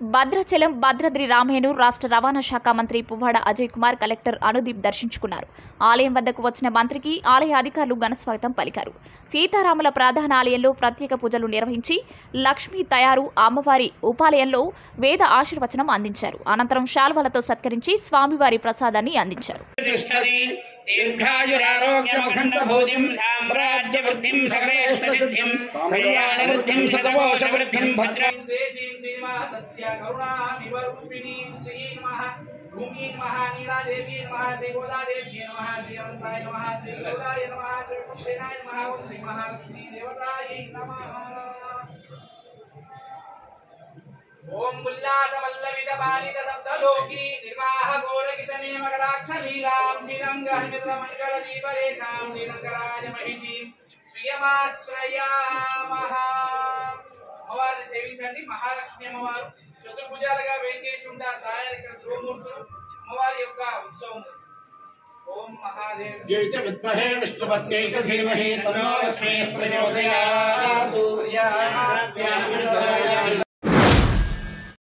భద్రాచలం భద్రాద్రి రామేను రాష్ట్ర రవాణా శాఖ మంత్రి పువ్వాడ అజయ్ కుమార్ కలెక్టర్ అనుదీప్ దర్శించుకున్నారు ఆలయం వద్దకు వచ్చిన మంత్రికి ఆలయ అధికారులు ఘనస్వాగతం పలికారు సీతారాముల ప్రధాన ఆలయంలో ప్రత్యేక పూజలు నిర్వహించి లక్ష్మీ తయారు అమ్మవారి ఉపాలయంలో వేద ఆశీర్వచనం అందించారు అనంతరం శాల్వాలతో సత్కరించి స్వామివారి ప్రసాదాన్ని అందించారు తిష్టతి దీర్ఘాయురారోగ్యమఖండభూతిం సామ్రాజ్యవృద్ధిం సకలేష్టసిద్ధిం కళ్యాణవృద్ధిం శతకోశవృద్ధిం భద్రం శ్రీ శ్రీ శ్రీనివాసస్య కరుణామివ రూపిణీం శ్రీ నమః భూమి నమః నీలాదేవి నమః శ్రీ గోదాదేవి నమః శ్రీ అనంతాయ నమః శ్రీ గౌరాయ నమః శ్రీ పుష్పేనాయ నమః ఓం శ్రీ మహాలక్ష్మీ దేవతాయ నమః ఓం ఉల్లాసవల్లవిద బాలిత సప్తలోకి నిర్వాహ గోరకిత నేమగడాక్ష లీలాం శ్రీరంగ మిత్ర మంగళ దీపరేఖాం శ్రీరంగరాజ మహిషీం శ్రియమాశ్రయామః అమ్మవారిని సేవించండి మహాలక్ష్మి అమ్మవారు చతుర్భుజాలుగా వేంచేసి ఉంటారు తాయారు ఇక్కడ ధ్రువమూర్తులు అమ్మవారి యొక్క ఉత్సవం ఓం మహాదేవ్ విద్మహే విష్ణుపత్యై చ ధీమహి తన్నో లక్ష్మీ ప్రచోదయాత్